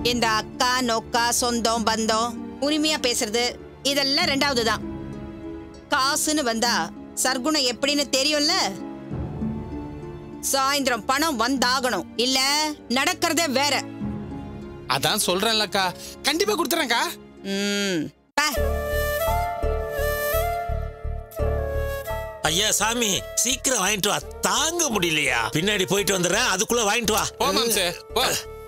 இந்த அக்கா நொக்கா சொந்தம் பந்தம் உரிமையா பேசுறது இதெல்லாம் ரெண்டாவது தான் காசுன்னு வந்தா சர்க்குணம் எப்படின்னு தெரியும்ல சாயந்தரம் பணம் வந்தாகணும் இல்ல நடக்கிறதே வேற அதான் சொல்றேன்லக்கா கண்டிப்பா கொடுத்துறேன்க்கா ம் பா ஐயா சாமி சீக்கிரம் வாங்கிட்டு வா தாங்க முடியலையா பின்னாடி போயிட்டு வந்துடுறேன் அதுக்குள்ள வாங்கிட்டு வா போ மாம்சே போ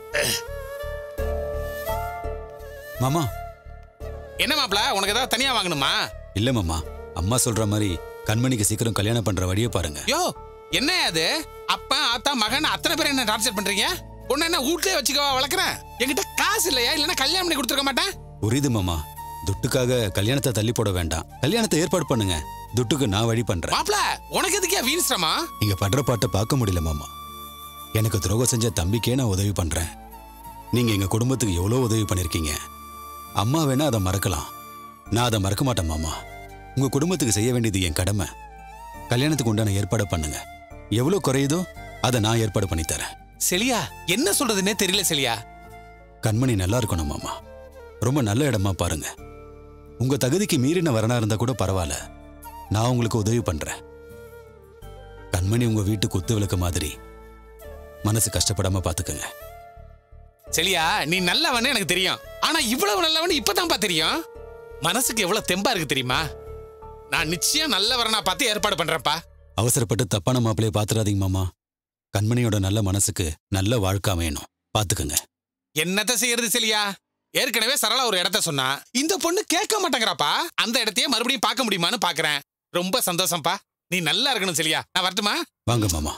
மாமா என்ன மாப்ள உனக்கு ஏதாவது தனியா வாங்கணுமா இல்ல மாமா அம்மா சொல்ற மாதிரி கண்மணிக்கு சீக்கிரம் கல்யாணம் பண்ற வழியை பாருங்க யோ என்ன அது அப்பா ஆத்தா மகன் அத்தனை பேர் என்ன டார்ச்சர் பண்றீங்க உன்னை என்ன வீட்லயே வச்சுக்கவா வளர்க்குறேன் என்கிட்ட காசு இல்லையா இல்லைன்னா கல்யாணம் பண்ணி கொடுத்துருக்க மாட்டேன் புரியுது மாமா துட்டுக்காக கல்யாணத்தை தள்ளி போட வேண்டாம் கல்யாணத்தை ஏற்பாடு பண்ணுங்க துட்டுக்கு நான் வழி பண்றேன் மாப்ள உனக்கு எதுக்கே வீண் சிரமா நீங்க படுற பாட்டை பார்க்க முடியல மாமா எனக்கு துரோகம் செஞ்ச தம்பிக்கே நான் உதவி பண்றேன் நீங்க எங்க குடும்பத்துக்கு எவ்வளோ உதவி பண்ணிருக்கீங்க அம்மா வேணா அதை மறக்கலாம் நான் அதை மறக்க மாட்டேன் மாமா உங்க குடும்பத்துக்கு செய்ய வேண்டியது என் கடமை கல்யாணத்துக்கு உண்டான ஏற்பாடை பண்ணுங்க எவ்வளோ குறையுதோ அதை நான் ஏற்பாடு பண்ணி தரேன் செலியா என்ன சொல்றதுன்னே தெரியல செலியா கண்மணி நல்லா இருக்கணும் மாமா ரொம்ப நல்ல இடமா பாருங்க உங்க தகுதிக்கு மீறின வரனா இருந்தா கூட பரவாயில்ல நான் உங்களுக்கு உதவி பண்றேன் கண்மணி உங்க வீட்டு குத்து விளக்கு மாதிரி மனசு கஷ்டப்படாம பாத்துக்கங்க செலியா நீ நல்லவன்னு எனக்கு தெரியும் ஆனா இவ்வளவு நல்லவன்னு இப்பதான்ப்பா தெரியும் மனசுக்கு எவ்வளவு தெம்பா இருக்கு தெரியுமா நான் நிச்சயம் நல்லவரனா பார்த்து ஏற்பாடு பண்றேன்ப்பா அவசரப்பட்டு தப்பான மாப்பிளைய பாத்துறாதீங்க மாமா கண்மணியோட நல்ல மனசுக்கு நல்ல வாழ்க்கை அமையணும் பாத்துக்கங்க என்னத்த செய்யறது செலியா ஏற்கனவே சரளா ஒரு இடத்த சொன்னா இந்த பொண்ணு கேட்க மாட்டேங்கிறாப்பா அந்த இடத்தையே மறுபடியும் பார்க்க முடியுமான்னு பாக்குறேன் ரொம்ப சந்தோஷம்ப்பா நீ நல்லா இருக்கணும் செலியா நான் வரட்டுமா வாங்க மாமா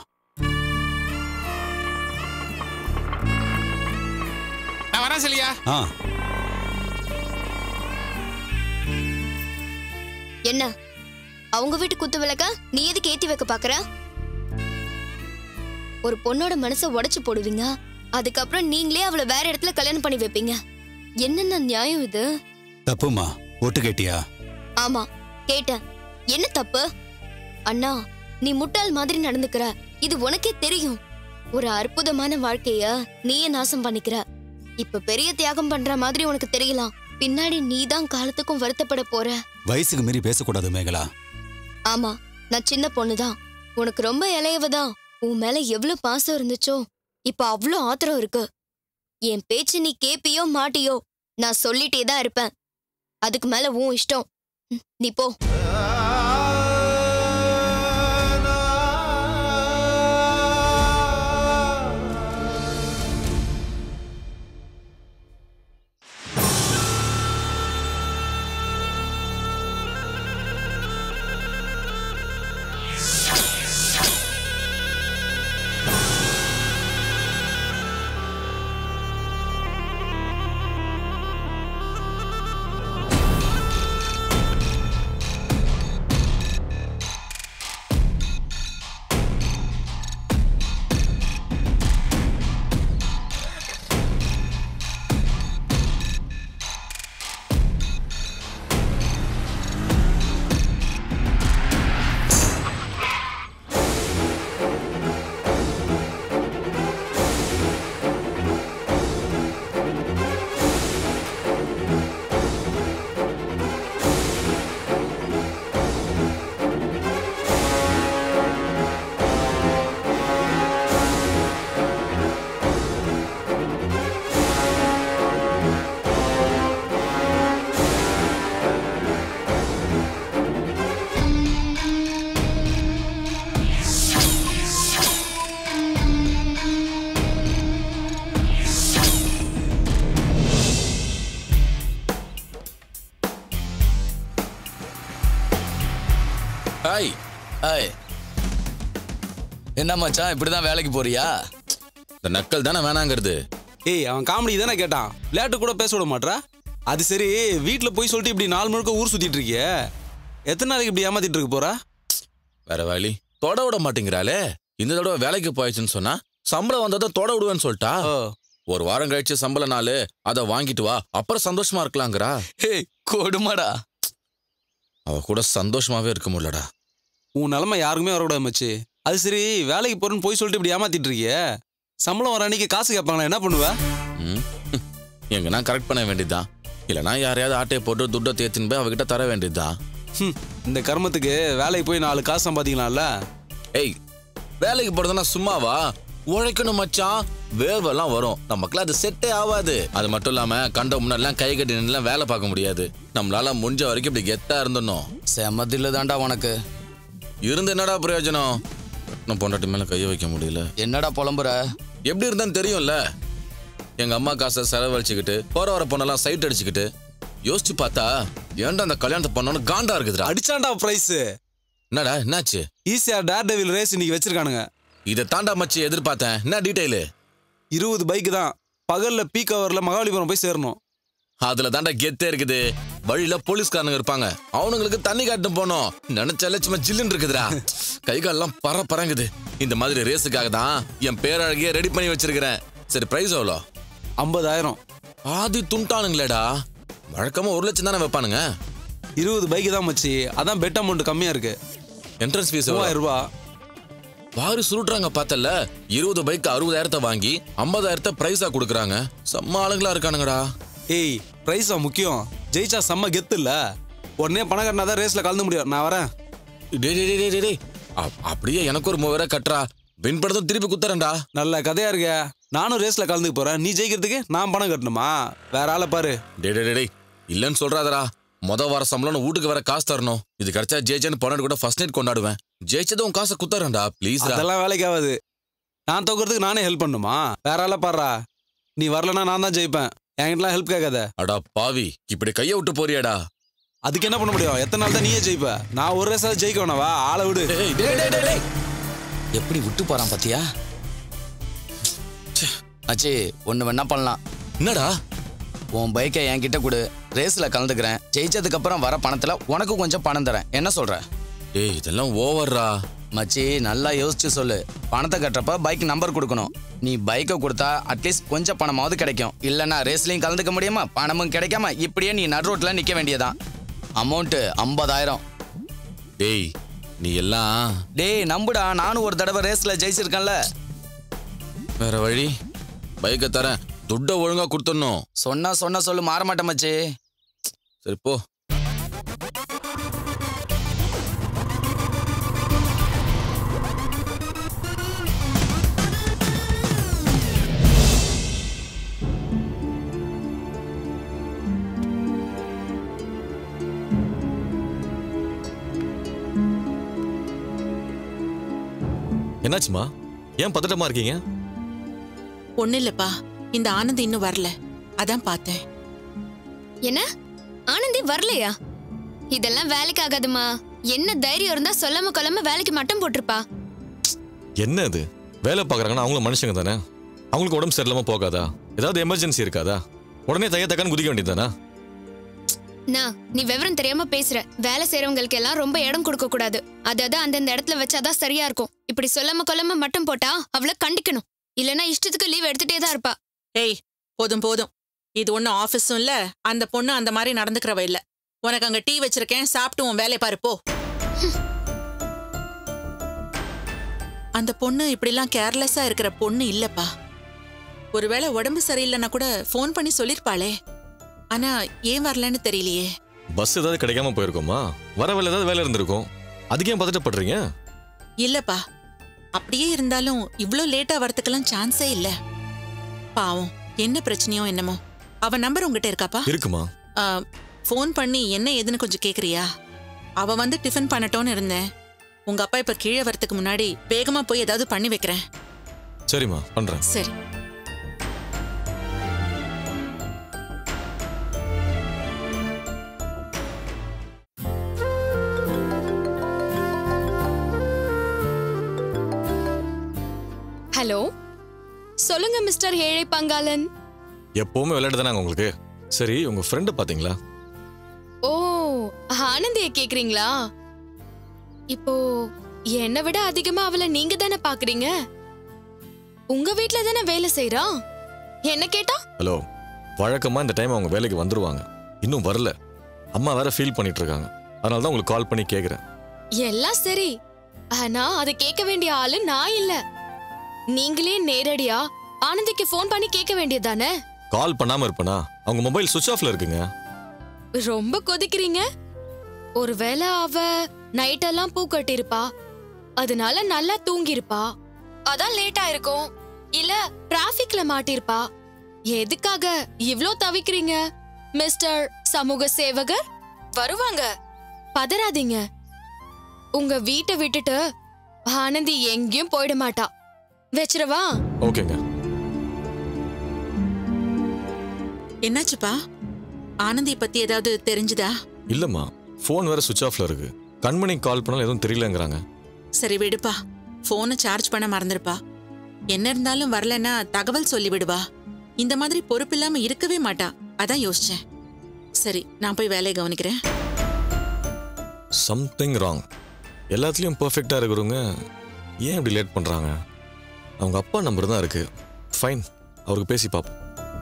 நான் வரேன் செலியா ஆ என்ன அவங்க வீட்டு குத்து விளக்க நீ எதுக்கு ஏத்தி வைக்க பாக்குற ஒரு பொண்ணோட மனசை உடைச்சு போடுவீங்க அதுக்கப்புறம் நீங்களே அவளை வேற இடத்துல கல்யாணம் பண்ணி வைப்பீங்க என்னென்ன நியாயம் இது தப்புமா ஒட்டு கேட்டியா ஆமா கேட்டேன் என்ன தப்பு அண்ணா நீ முட்டாள் மாதிரி நடந்துக்கிற இது உனக்கே தெரியும் ஒரு அற்புதமான வாழ்க்கைய நீயே நாசம் பண்ணிக்கிற இப்ப பெரிய தியாகம் பண்ற மாதிரி உனக்கு தெரியலாம் பின்னாடி நீதான் காலத்துக்கும் வருத்தப்பட போற வயசுக்கு மீறி பேசக்கூடாது மேகலா ஆமா நான் சின்ன பொண்ணுதான் உனக்கு ரொம்ப இளையவதான் உன் மேல எவ்வளவு பாசம் இருந்துச்சோ இப்ப அவ்ளோ ஆத்திரம் இருக்கு என் பேச்சு நீ கேப்பியோ மாட்டியோ நான் சொல்லிட்டே தான் இருப்பேன் அதுக்கு மேல உன் இஷ்டம் ம், நீ போ ஹாய் ஹாய் என்ன மச்சான் இப்படிதான் வேலைக்கு போறியா இந்த நக்கல் தானே வேணாங்கிறது ஏய் அவன் காமெடி தானே கேட்டான் விளையாட்டு கூட பேச விட மாட்றா அது சரி வீட்டில் போய் சொல்லிட்டு இப்படி நாலு முழுக்க ஊர் சுத்திட்டு இருக்கிய எத்தனை நாளைக்கு இப்படி ஏமாத்திட்டு இருக்க போறா வேற வழி தொட விட மாட்டேங்கிறாளே இந்த தடவை வேலைக்கு போயிடுச்சுன்னு சொன்னா சம்பளம் வந்ததை தொட விடுவேன்னு சொல்லிட்டா ஓ ஒரு வாரம் கழிச்சு சம்பள நாள் அதை வாங்கிட்டு வா அப்புறம் சந்தோஷமா இருக்கலாங்கிறா ஏய் கொடுமாடா அவ கூட சந்தோஷமாவே இருக்க முடியலடா உன் நிலமை யாருக்குமே வரக்கூடாது மச்சி அது சரி வேலைக்கு போறேன்னு போய் சொல்லிட்டு இப்படி ஏமாத்திட்டு இருக்கிய சம்பளம் வர அன்னைக்கு காசு கேட்பாங்களா என்ன பண்ணுவ ம்? எங்கன்னா கரெக்ட் பண்ண வேண்டியதுதான் இல்லைன்னா யாரையாவது ஆட்டையை போட்டு துட்டை தேத்தின்னு போய் அவகிட்ட தர வேண்டியதுதான் ஹம், இந்த கர்மத்துக்கு வேலைக்கு போய் நாலு காசு சம்பாதிக்கலாம்ல ஏய் வேலைக்கு போறதுன்னா சும்மாவா உழைக்கணும் மச்சான் வேர்வெல்லாம் வரும் நமக்குலாம் அது செட்டே ஆகாது அது மட்டும் இல்லாம கண்ட முன்னாடிலாம் கை கட்டி நின்னுலாம் வேலை பார்க்க முடியாது நம்மளால முடிஞ்ச வரைக்கும் இப்படி கெத்தா இருந்துடணும் செமதில்ல தான்டா உனக்கு இருந்து என்னடா பிரயோஜனம் நான் பொண்டாட்டி மேல கைய வைக்க முடியல என்னடா புலம்புற எப்படி இருந்தான்னு தெரியும்ல எங்க அம்மா காசை செலவழிச்சுக்கிட்டு போற வர பொண்ணெல்லாம் சைட் அடிச்சுக்கிட்டு யோசிச்சு பார்த்தா ஏன்டா அந்த கல்யாணத்தை பண்ணோன்னு காண்டா இருக்குதுடா அடிச்சான்டா பிரைஸ் என்னடா என்னாச்சு ஈஸியா டேர் டெவில் ரேஸ் இன்னைக்கு வச்சிருக்கானுங்க இதை தாண்டா மச்சி எதிர்பார்த்தேன் என்ன டீட்டெயிலு இருபது பைக் தான் பகல்ல பீக் ஹவர்ல மகாபலிபுரம் போய் சேரணும் அதுல தாண்டா கெத்தே இருக்குது வழியில போலீஸ்காரனுங்க இருப்பாங்க அவனுங்களுக்கு தண்ணி காட்டு போனோம் நினைச்சாலே சும்மா ஜில்லுன்னு இருக்குதுடா கை காலெல்லாம் பற பறங்குது இந்த மாதிரி ரேஸுக்காக தான் என் பேரழகிய ரெடி பண்ணி வச்சிருக்கிறேன் சரி பிரைஸ் எவ்வளோ ஐம்பதாயிரம் ஆதி துண்டானுங்களேடா வழக்கமா ஒரு லட்சம் தானே வைப்பானுங்க இருபது பைக் தான் மச்சி அதான் பெட் அமௌண்ட் கம்மியா இருக்கு என்ட்ரன்ஸ் ஃபீஸ் மூவாயிரம் ரூபாய் வாரி சுருட்டுறாங்க பார்த்தல இருபது பைக் அறுபதாயிரத்தை வாங்கி ஐம்பதாயிரத்தை பிரைஸா கொடுக்குறாங்க செம்ம ஆளுங்களா இருக்கானுங்கடா ஏய் பிரைஸா முக்கியம் ஜெயிச்சா செம்ம கெத்து இல்ல உடனே பணம் கட்டினா தான் ரேஸ்ல கலந்து முடியும் நான் வரேன் டேய் டேய், டேய், டேய், டேய். அப்- அப்படியே எனக்கு ஒரு மூவாயிரம் கட்டுறா வின் படத்தும் திருப்பி குத்துறேன்டா நல்ல கதையா இருக்க நானும் ரேஸ்ல கலந்துக்க போறேன் நீ ஜெயிக்கிறதுக்கு நான் பணம் கட்டணுமா வேற ஆளை பாரு டேய் டேய், டேய், டேய் இல்லைன்னு சொல்றாதடா முத வார சம்பளம் வீட்டுக்கு வர காசு தரணும் இது கிடைச்சா ஜெயிச்சேன்னு பொண்ணு கூட ஃபர்ஸ்ட் நைட் கொண்டாடுவேன் ஜெயிச்சதும் உன் காசை குத்துறேன்டா ப்ளீஸ் அதெல்லாம் வேலைக்கு ஆகாது நான் தோக்குறதுக்கு நானே ஹெல்ப் பண்ணுமா வேற ஆளை பாடுறா நீ வரலன்னா நான் தான் ஜெயிப்பேன் என்கிட்டலாம் ஹெல்ப் கேட்காத அடா பாவி இப்படி கைய விட்டு போறியாடா அதுக்கு என்ன பண்ண முடியும் எத்தனை நாள் தான் நீயே ஜெயிப்ப நான் ஒரு ரேஸாவது ஜெயிக்க வேணாவா ஆளை விடு டேய், டேய், டேய், டேய், டேய். எப்படி விட்டு போறான் பாத்தியா அச்சி ஒண்ணு வேணா பண்ணலாம் என்னடா உன் பைக்கை என்கிட்ட கொடு ரேஸ்ல கலந்துக்கிறேன் ஜெயிச்சதுக்கு அப்புறம் வர பணத்துல உனக்கு கொஞ்சம் பணம் தரேன் என்ன சொல்ற டேய் இதெல்லாம் ஓவர்ரா மச்சி நல்லா யோசிச்சு சொல்லு பணத்தை கட்டுறப்ப பைக் நம்பர் கொடுக்கணும் நீ பைக்கை கொடுத்தா அட்லீஸ்ட் கொஞ்சம் பணமாவது கிடைக்கும் இல்லைன்னா ரேஸ்லயும் கலந்துக்க முடியுமா பணமும் கிடைக்காம இப்படியே நீ நடு ரோட்ல நிக்க வேண்டியதான் அமௌண்ட் ஐம்பதாயிரம் டேய் நீ எல்லாம் டேய் நம்புடா நானும் ஒரு தடவை ரேஸ்ல ஜெயிச்சிருக்கேன்ல வேற வழி பைக்கை தரேன் துட்டை ஒழுங்கா கொடுத்துடணும் சொன்னா சொன்ன சொல்லு மாற மாட்டேன் மச்சி சரி போ என்னாச்சுமா ஏன் பதட்டமா இருக்கீங்க ஒண்ணு இல்லப்பா இந்த ஆனந்த் இன்னும் வரல அதான் பார்த்தேன் என்ன ஆனந்தி வரலையா இதெல்லாம் வேலைக்கு ஆகாதுமா என்ன தைரியம் இருந்தா சொல்லாம கொல்லாம வேலைக்கு மட்டும் போட்டிருப்பா என்ன இது வேலை பார்க்குறாங்கன்னா அவங்களும் மனுஷங்க தானே அவங்களுக்கு உடம்பு சரியில்லாம போகாதா ஏதாவது எமர்ஜென்சி இருக்காதா உடனே தைய தக்கான்னு குதிக்க வேண்டியதானே நான் நீ விவரம் தெரியாம பேசுற வேலை செய்யறவங்களுக்கு எல்லாம் ரொம்ப இடம் கொடுக்க கூடாது அதாவது அந்தந்த இடத்துல வச்சாதான் சரியா இருக்கும் இப்படி சொல்லாம கொல்லாம மட்டும் போட்டா அவள கண்டிக்கணும் இல்லனா இஷ்டத்துக்கு லீவ் எடுத்துட்டே தான் இருப்பா ஏய் போதும் போதும் இது ஒன்றும் ஆஃபீஸும் இல்ல அந்த பொண்ணு அந்த மாதிரி நடந்துக்கிறவ இல்ல உனக்கு அங்க டீ வச்சிருக்கேன் சாப்பிட்டு உன் வேலையை பாரு போ அந்த பொண்ணு இப்படிலாம் கேர்லெஸ்ஸா இருக்கிற பொண்ணு இல்லப்பா ஒருவேளை உடம்பு சரியில்லைன்னா கூட ஃபோன் பண்ணி சொல்லிருப்பாளே ஆனா ஏன் வரலன்னு தெரியலையே பஸ் ஏதாவது கிடைக்காம போயிருக்கோமா வர வேலை ஏதாவது வேலை இருந்திருக்கும் அதுக்கு ஏன் பதட்டப்படுறீங்க இல்லப்பா அப்படியே இருந்தாலும் இவ்ளோ லேட்டா வரதுக்கெல்லாம் சான்ஸே இல்ல பாவம் என்ன பிரச்சனையோ என்னமோ அவ நம்பர் உங்ககிட்ட இருக்காப்பா இருக்குமா ஃபோன் பண்ணி என்ன ஏதுன்னு கொஞ்சம் கேக்குறியா அவ வந்து டிஃபன் பண்ணட்டோன்னு இருந்தேன் உங்க அப்பா இப்ப கீழே வரதுக்கு முன்னாடி வேகமா போய் ஏதாவது பண்ணி வைக்கிறேன் சரிம்மா பண்றேன் சரி ஹலோ சொல்லுங்க மிஸ்டர் ஏழை பங்காளன் எப்பவுமே விளையாட்டு தானே உங்களுக்கு சரி உங்க ஃப்ரெண்டு பாத்தீங்களா ஓ ஆனந்திய கேக்குறீங்களா இப்போ என்னை விட அதிகமா அவளை நீங்க தானே பாக்குறீங்க உங்க வீட்ல தானே வேலை செய்றா என்ன கேட்டா ஹலோ வழக்கமா இந்த டைம் அவங்க வேலைக்கு வந்துருவாங்க இன்னும் வரல அம்மா வேற ஃபீல் பண்ணிட்டு இருக்காங்க அதனால தான் உங்களுக்கு கால் பண்ணி கேக்குறேன் எல்லாம் சரி ஆனா அதை கேட்க வேண்டிய ஆளு நான் இல்ல நீங்களே நேரடியா ஆனந்திக்கு ஃபோன் பண்ணி கேட்க வேண்டியதானே கால் பண்ணாம இருப்பேனா அவங்க மொபைல் சுவிட்ச் ஆஃப்ல இருக்குங்க ரொம்ப கொதிக்கிறீங்க ஒருவேளை அவ நைட்டெல்லாம் பூ கட்டியிருப்பா அதனால நல்லா தூங்கியிருப்பா அதான் லேட்டா இருக்கும் இல்ல டிராபிக்ல மாட்டிருப்பா எதுக்காக இவ்ளோ தவிக்கிறீங்க மிஸ்டர் சமூக சேவகர் வருவாங்க பதறாதீங்க உங்க வீட்டை விட்டுட்டு ஆனந்தி எங்கேயும் போயிட மாட்டா வச்சிரவா ஓகேங்க என்னாச்சுப்பா ஆனந்தி பத்தி ஏதாவது தெரிஞ்சுதா இல்லம்மா ஃபோன் வேற சுவிட்ச் ஆஃப்ல இருக்கு கண்மணி கால் பண்ணாலும் எதுவும் தெரியலங்கிறாங்க சரி விடுப்பா போனை சார்ஜ் பண்ண மறந்துருப்பா என்ன இருந்தாலும் வரலன்னா தகவல் சொல்லி விடுவா இந்த மாதிரி பொறுப்பில்லாம இருக்கவே மாட்டா அதான் யோசிச்சேன் சரி நான் போய் வேலையை கவனிக்கிறேன் சம்திங் ராங் எல்லாத்துலேயும் பர்ஃபெக்டாக இருக்கிறவங்க ஏன் இப்படி லேட் பண்ணுறாங்க அவங்க அப்பா நம்பர் தான் இருக்கு ஃபைன் அவருக்கு பேசி பார்ப்போம்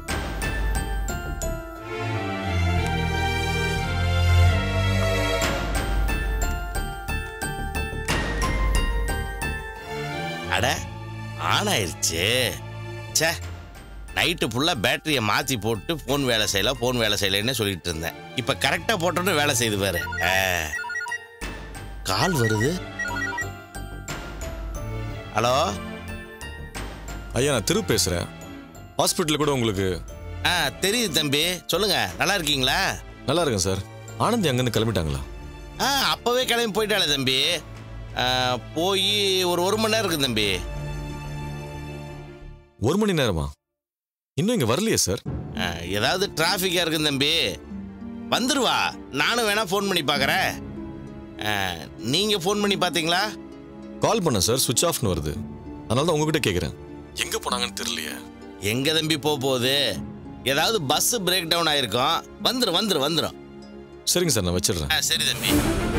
அட ஆன் ஆயிருச்சு ச்சே நைட்டு ஃபுல்லாக பேட்டரியை மாற்றி போட்டு ஃபோன் வேலை செய்யல ஃபோன் வேலை செய்யலைன்னு சொல்லிட்டு இருந்தேன் இப்போ கரெக்டாக போட்டோன்னு வேலை செய்து பாரு ஆ. கால் வருது ஹலோ ஐயா நான் திரு பேசுகிறேன் ஹாஸ்பிட்டலில் கூட உங்களுக்கு ஆ தெரியுது தம்பி சொல்லுங்க நல்லா இருக்கீங்களா நல்லா இருக்கேன் சார் ஆனந்தி அங்கேருந்து கிளம்பிட்டாங்களா ஆ அப்போவே கிளம்பி போயிட்டாளே தம்பி ஆ, போய் ஒரு ஒரு மணி நேரம் இருக்கு தம்பி ஒரு மணி நேரமா இன்னும் இங்கே வரலையே சார் ஆ, ஏதாவது டிராஃபிக்காக இருக்கு தம்பி வந்துருவா நானும் வேணா ஃபோன் பண்ணி பார்க்குறேன் நீங்கள் ஃபோன் பண்ணி பார்த்தீங்களா கால் பண்ண சார் சுவிட்ச் ஆஃப்னு வருது அதனால தான் உங்ககிட்ட கேட்குறேன் எங்கே போனாங்கன்னு தெரியலையே எங்கே தம்பி போக போகுது ஏதாவது பஸ் பிரேக் டவுன் ஆயிருக்கும் வந்துடும் வந்துடும் வந்துடும் சரிங்க சார் நான் வச்சிடுறேன் ஆ சரி தம்பி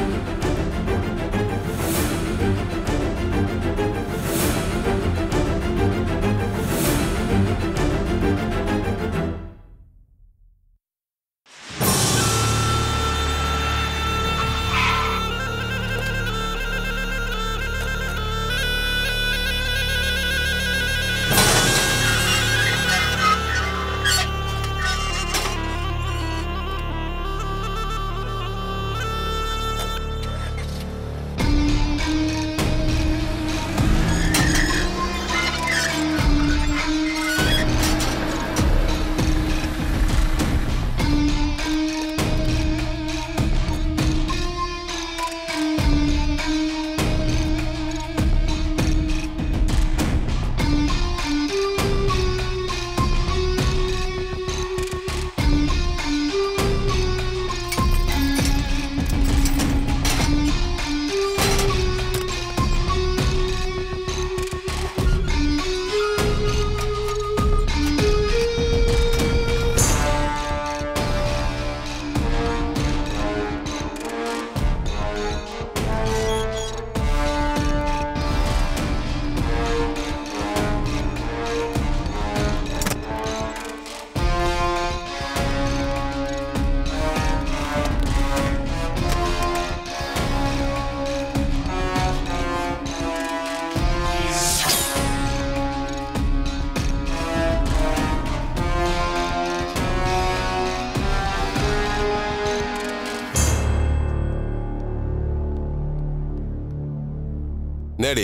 நேடி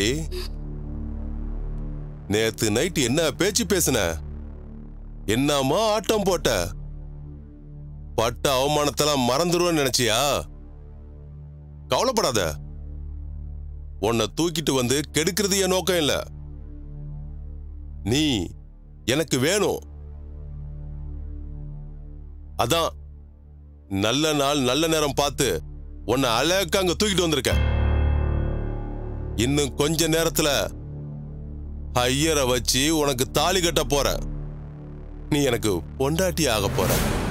நேத்து நைட் என்ன பேச்சு பேசுன என்னம்மா ஆட்டம் போட்ட பட்ட அவமானத்தெல்லாம் மறந்துருவேன்னு நினைச்சியா கவலைப்படாத உன்னை தூக்கிட்டு வந்து கெடுக்கிறது என் நோக்கம் இல்ல நீ எனக்கு வேணும் அதான் நல்ல நாள் நல்ல நேரம் பார்த்து உன்னை அழகா அங்க தூக்கிட்டு வந்திருக்கேன் இன்னும் கொஞ்ச நேரத்துல ஐயரை வச்சு உனக்கு தாலி கட்ட போற நீ எனக்கு பொண்டாட்டி ஆக போற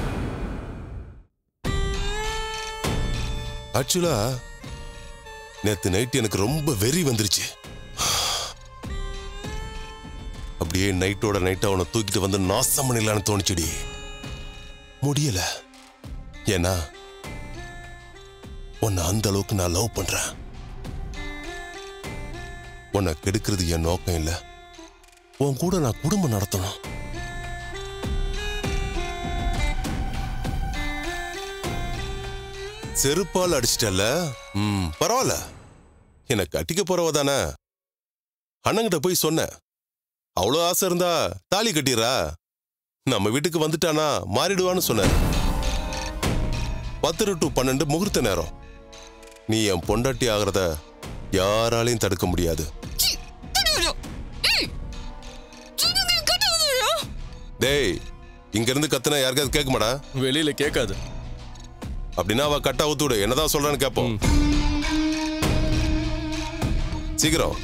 ஆக்சுவலா நேத்து நைட் எனக்கு ரொம்ப வெறி வந்துருச்சு அப்படியே நைட்டோட நைட்டா அவனை தூக்கிட்டு வந்து நாசம் பண்ணிடலான்னு தோணுச்சுடி முடியல ஏன்னா உன்னை அந்த அளவுக்கு நான் லவ் பண்றேன் உன்னை கெடுக்கிறது என் நோக்கம் இல்ல உன் கூட நான் குடும்பம் நடத்தணும் செருப்பால் அடிச்சிட்டல்ல ம் பரவாயில்ல என்னை கட்டிக்க போறவ தானே அண்ணங்கிட்ட போய் சொன்னேன் அவ்வளோ ஆசை இருந்தா தாலி கட்டிடுறா நம்ம வீட்டுக்கு வந்துட்டானா மாறிடுவான்னு சொன்னார் பத்து டு பன்னெண்டு முகூர்த்த நேரம் நீ என் பொண்டாட்டி ஆகிறத யாராலையும் தடுக்க முடியாது டேய் இங்க இருந்து கத்துனா யாருக்காவது கேட்க மாடா வெளியில கேட்காது அப்படின்னா அவ கட்டா ஊத்து விடு என்னதான் சொல்றான்னு கேட்போம் சீக்கிரம்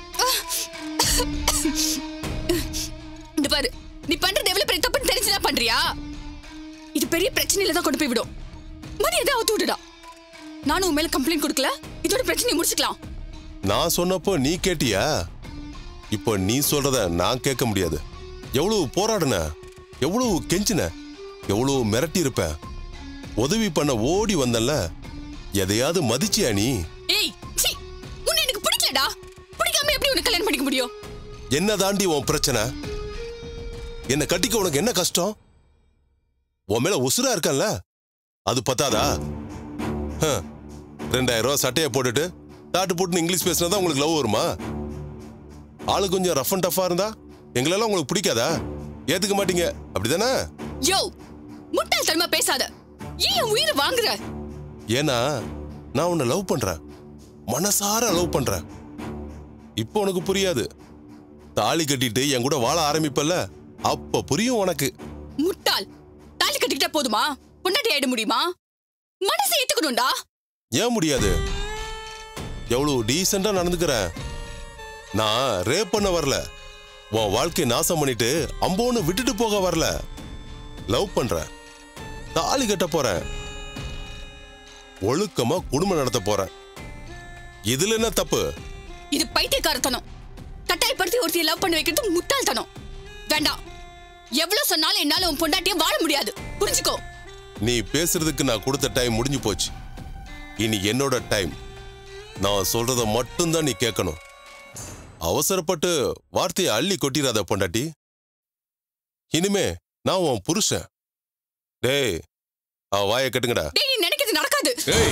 இந்த பாரு நீ பண்றது எவ்வளவு பெரிய தப்புன்னு தெரிஞ்சுதான் பண்றியா இது பெரிய பிரச்சனையில தான் கொண்டு போய் விடும் மரியாதை அவுத்து விடுடா நானும் உன் மேல கம்ப்ளைண்ட் கொடுக்கல இதோட பிரச்சனையை முடிச்சுக்கலாம் நான் சொன்னப்போ நீ கேட்டியா இப்போ நீ சொல்றத நான் கேட்க முடியாது எவ்வளவு போராடுன எவ்வளவு கெஞ்சின எவ்வளவு மிரட்டி இருப்ப உதவி பண்ண ஓடி வந்தல்ல எதையாவது மதிச்சியா நீ ஏய் சீ உன்னை எனக்கு பிடிக்கலடா பிடிக்காம எப்படி உனக்கு கல்யாணம் பண்ணிக்க முடியும் என்ன தாண்டி உன் பிரச்சனை என்ன கட்டிக்க உனக்கு என்ன கஷ்டம் உன் மேல உசுரா இருக்கல்ல அது பத்தாதா ஹ, ரெண்டாயிரம் ரூபாய் சட்டையை போட்டுட்டு தாட்டு போட்டு இங்கிலீஷ் பேசினா தான் உங்களுக்கு லவ் வருமா ஆளு கொஞ்சம் ரஃப் அண்ட் டஃபா இருந்தா எங்களெல்லாம் உங்களுக்கு பிடிக்காதா ஏத்துக்க மாட்டீங்க அப்படிதானே யோ முட்டாள் தனமா பேசாத ஏன் என் உயிரை வாங்குற ஏன்னா நான் உன்னை லவ் பண்றேன் மனசார லவ் பண்றேன் இப்போ உனக்கு புரியாது தாலி கட்டிட்டு என் கூட வாழ ஆரம்பிப்பல்ல அப்ப புரியும் உனக்கு முட்டாள் தாலி கட்டிக்கிட்டா போதுமா பொண்டாட்டி ஆயிட முடியுமா மனசை ஏத்துக்கணும்டா ஏன் முடியாது எவ்வளவு டீசெண்டா நடந்துக்கிறேன் நான் ரேப் பண்ண வரல உன் வாழ்க்கையை நாசம் பண்ணிட்டு அம்போன்னு விட்டுட்டு போக வரல லவ் பண்றேன் தாலி கட்ட போறேன் ஒழுக்கமா குடும்பம் நடத்த போறேன் இதுல என்ன தப்பு இது பைத்தியக்காரத்தனம் கட்டாயப்படுத்தி ஒருத்தைய லவ் பண்ண வைக்கிறது முட்டாள்தனம் வேண்டாம் எவ்வளவு சொன்னாலும் என்னால உன் பொண்டாட்டிய வாழ முடியாது புரிஞ்சுக்கோ நீ பேசுறதுக்கு நான் கொடுத்த டைம் முடிஞ்சு போச்சு இனி என்னோட டைம் நான் சொல்றத மட்டும்தான் நீ கேட்கணும் அவசரப்பட்டு வார்த்தையை அள்ளி கொட்டிராத பொண்டாட்டி இனிமே நான் உன் புருஷன் டேய் அவ வாயை கட்டுங்கடா டேய் நீ நினைக்கிறது நடக்காது ஏய்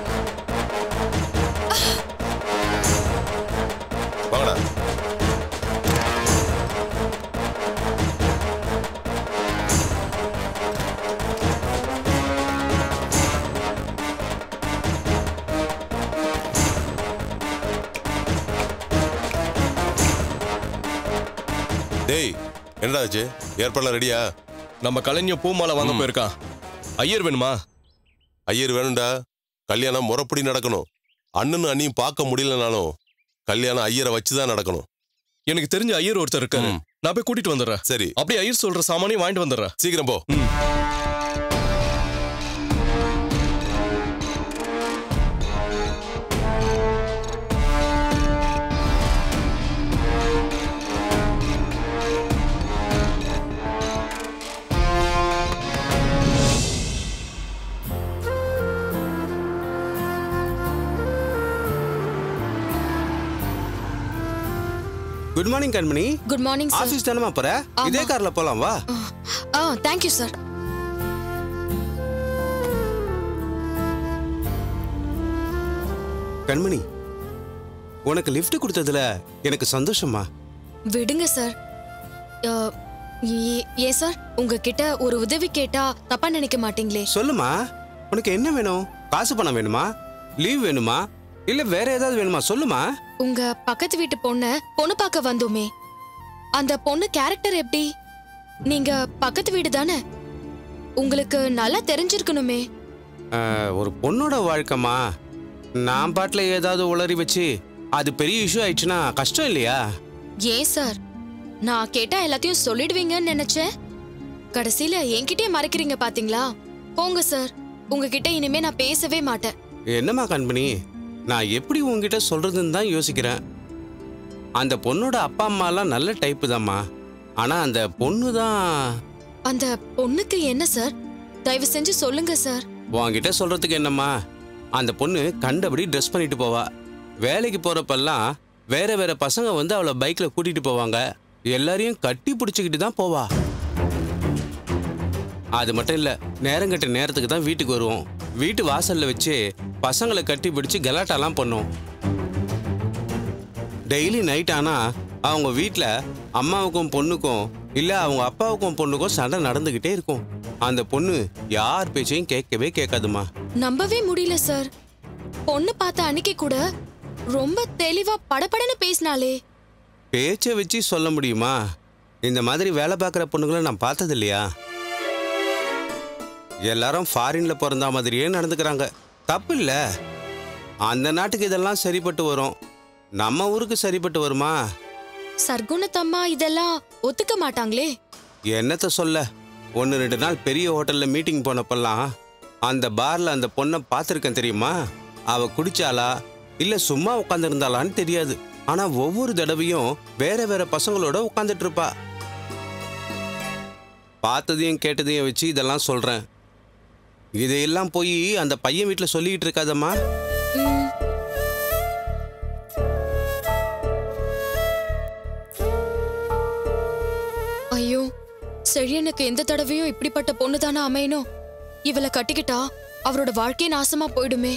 வாங்கடா டேய் என்னடா ஆச்சு ஏற்பாடுலாம் ரெடியா நம்ம கலைஞர் பூமாலை வாங்க போயிருக்கான் ஐயர் வேணுமா ஐயர் வேணும்டா கல்யாணம் முறைப்படி நடக்கணும் அண்ணனும் அண்ணியும் பார்க்க முடியலனாலும் கல்யாணம் ஐயரை வச்சுதான் நடக்கணும் எனக்கு தெரிஞ்ச ஐயர் ஒருத்தர் இருக்காரு நான் போய் கூட்டிட்டு வந்துடுறேன் சரி அப்படியே ஐயர் சொல்ற சாமானையும் வாங்கிட்டு வந்துடுறேன் சீக்கிரம் போ good morning Kanmani good morning sir office தானமா போற ஆமா. இதே கார்ல போலாம் வா ஆ தேங்க்யூ சார் கண்மணி உனக்கு லிஃப்ட் கொடுத்ததுல எனக்கு சந்தோஷமா விடுங்க சார் ஆ, ஏ- ஏன் சார் உங்ககிட்ட ஒரு உதவி கேட்டா தப்பா நினைக்க மாட்டீங்களே சொல்லுமா உனக்கு என்ன வேணும் காசு பணம் வேணுமா லீவ் வேணுமா இல்ல வேற ஏதாவது வேணுமா சொல்லுமா உங்க பக்கத்து வீட்டு பொண்ண பொண்ணு பார்க்க வந்தோமே அந்த பொண்ணு கேரக்டர் எப்படி நீங்க பக்கத்து வீடு தானே உங்களுக்கு நல்லா தெரிஞ்சிருக்கணுமே அஹ், ஒரு பொண்ணோட வாழ்க்கைமா நான் பாட்டில் ஏதாவது உளறி வச்சு அது பெரிய இஷ்யூ ஆயிடுச்சுன்னா கஷ்டம் இல்லையா ஏன் சார் நான் கேட்டா எல்லாத்தையும் சொல்லிடுவீங்கன்னு நினைச்சேன் கடைசியில என்கிட்டயே மறைக்கிறீங்க பாத்தீங்களா போங்க சார் உங்ககிட்ட இனிமே நான் பேசவே மாட்டேன் என்னம்மா கண்பனி நான் எப்படி உங்ககிட்ட சொல்றதுன்னு தான் யோசிக்கிறேன் அந்த பொண்ணோட அப்பா அம்மாலாம் நல்ல டைப்பு தாம்மா ஆனா அந்த பொண்ணு தான் அந்த பொண்ணுக்கு என்ன சார் தயவு செஞ்சு சொல்லுங்க சார் உன்கிட்ட சொல்றதுக்கு என்னம்மா அந்த பொண்ணு கண்டபடி ட்ரெஸ் பண்ணிட்டு போவா வேலைக்கு போறப்பெல்லாம் வேற வேற பசங்க வந்து அவளை பைக்ல கூட்டிட்டு போவாங்க எல்லாரையும் கட்டி பிடிச்சிக்கிட்டு தான் போவா அது மட்டும் இல்ல நேரங்கட்ட நேரத்துக்கு தான் வீட்டுக்கு வருவோம் வீட்டு வாசல்ல வச்சு பசங்களை கட்டி பிடிச்சு கலாட்டாலாம் பண்ணும் டெய்லி நைட் ஆனா அவங்க வீட்டில் அம்மாவுக்கும் பொண்ணுக்கும் இல்லை அவங்க அப்பாவுக்கும் பொண்ணுக்கும் சண்டை நடந்துக்கிட்டே இருக்கும் அந்த பொண்ணு யார் பேச்சையும் கேட்கவே கேட்காதுமா நம்பவே முடியல சார் பொண்ணு பார்த்த அன்னைக்கு கூட ரொம்ப தெளிவா படபடன்னு பேசினாலே பேச்சை வச்சு சொல்ல முடியுமா இந்த மாதிரி வேலை பார்க்குற பொண்ணுங்களை நான் பார்த்தது இல்லையா எல்லாரும் ஃபாரின்ல பிறந்த மாதிரியே நடந்துக்கிறாங்க தப்பு இல்லை அந்த நாட்டுக்கு இதெல்லாம் சரிப்பட்டு வரும் நம்ம ஊருக்கு சரிப்பட்டு வருமா சர்க்குணத்தம்மா இதெல்லாம் ஒத்துக்க மாட்டாங்களே என்னத்த சொல்ல ஒன்று ரெண்டு நாள் பெரிய ஹோட்டலில் மீட்டிங் போனப்பெல்லாம் அந்த பார்ல அந்த பொண்ணை பார்த்துருக்கேன் தெரியுமா அவ குடிச்சாளா இல்லை சும்மா உட்காந்துருந்தாளான்னு தெரியாது ஆனால் ஒவ்வொரு தடவையும் வேற வேற பசங்களோட உட்காந்துட்டு இருப்பா பார்த்ததையும் கேட்டதையும் வச்சு இதெல்லாம் சொல்கிறேன் இதையெல்லாம் போய் அந்த பையன் வீட்டில் சொல்லிக்கிட்டு இருக்காதம்மா ஐயோ செழியனுக்கு எந்த தடவையும் இப்படிப்பட்ட பொண்ணு தானே அமையணும் இவளை கட்டிக்கிட்டா அவரோட வாழ்க்கையே நாசமா போயிடுமே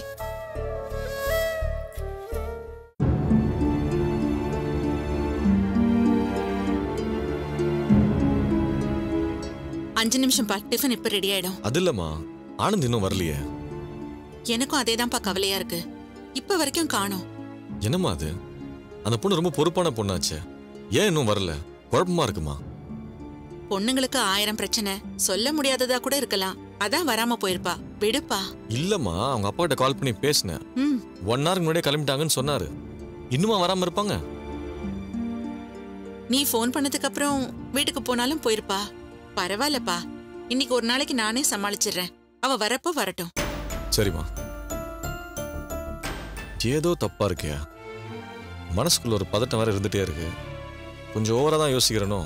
அஞ்சு நிமிஷம் பா டிஃபன் இப்ப ரெடி ஆயிடும் அது இல்லம்மா ஆனந்த் இன்னும் வரலையே எனக்கும் அதேதான்ப்பா கவலையா இருக்கு இப்ப வரைக்கும் காணோம் என்னம்மா அது அந்த பொண்ணு ரொம்ப பொறுப்பான பொண்ணாச்சே ஏன் இன்னும் வரல குழப்பமா இருக்குமா பொண்ணுங்களுக்கு ஆயிரம் பிரச்சனை சொல்ல முடியாததா கூட இருக்கலாம் அதான் வராம போயிருப்பா விடுப்பா இல்லம்மா அவங்க அப்பா கிட்ட கால் பண்ணி பேசினேன் ம் ஒன் ஹவருக்கு முன்னாடியே கிளம்பிட்டாங்கன்னு சொன்னாரு இன்னுமா வராம இருப்பாங்க நீ ஃபோன் பண்ணதுக்கு அப்புறம் வீட்டுக்கு போனாலும் போயிருப்பா பரவாயில்லப்பா இன்னைக்கு ஒரு நாளைக்கு நானே சமாளிச்சிடுறேன் அவ வரப்போ வரட்டும் சரிம்மா ஏதோ தப்பா இருக்கியா மனசுக்குள்ள ஒரு பதட்டம் வேற இருந்துட்டே இருக்கு கொஞ்சம் ஓவரா தான் யோசிக்கிறனோ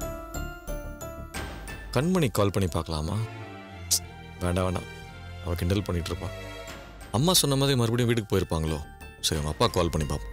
கண்மணி கால் பண்ணி பார்க்கலாமா ப்ச், வேண்டாம் வேண்டாம் அவ கிண்டல் பண்ணிட்டு இருப்பா அம்மா சொன்ன மாதிரி மறுபடியும் வீட்டுக்கு போயிருப்பாங்களோ சரி அவங்க அப்பா கால் பண்ணி பார்ப்போம்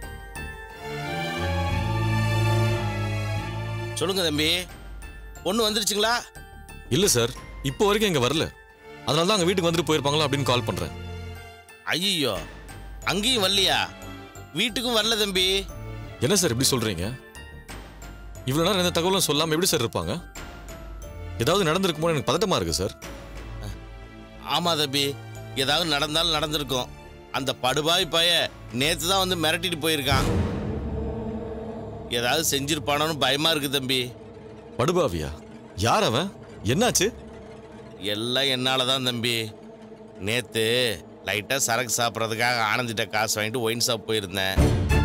சொல்லுங்க தம்பி பொண்ணு வந்துருச்சுங்களா இல்ல சார் இப்போ வரைக்கும் இங்க வரல அதனால தான் அங்க வீட்டுக்கு வந்துட்டு போயிருப்பாங்களோ அப்படின்னு கால் பண்றேன் ஐயோ அங்கேயும் வரலையா வீட்டுக்கும் வரல தம்பி என்ன சார் இப்படி சொல்றீங்க இவ்வளவு நேரம் எந்த தகவலும் சொல்லாம எப்படி சார் இருப்பாங்க ஏதாவது நடந்திருக்குமோ எனக்கு பதட்டமா இருக்கு சார் ஆமா தம்பி ஏதாவது நடந்தாலும் நடந்திருக்கும் அந்த படுபாய் பைய நேத்து தான் வந்து மிரட்டிட்டு போயிருக்கான் ஏதாவது செஞ்சிருப்பானோன்னு பயமா இருக்கு தம்பி படுபாவியா யார் அவன் என்னாச்சு எல்லாம் என்னால தான் தம்பி நேத்து லைட்டா சரக்கு சாப்பிட்றதுக்காக ஆனந்திட்ட காசு வாங்கிட்டு ஒயின் ஷாப் போயிருந்தேன்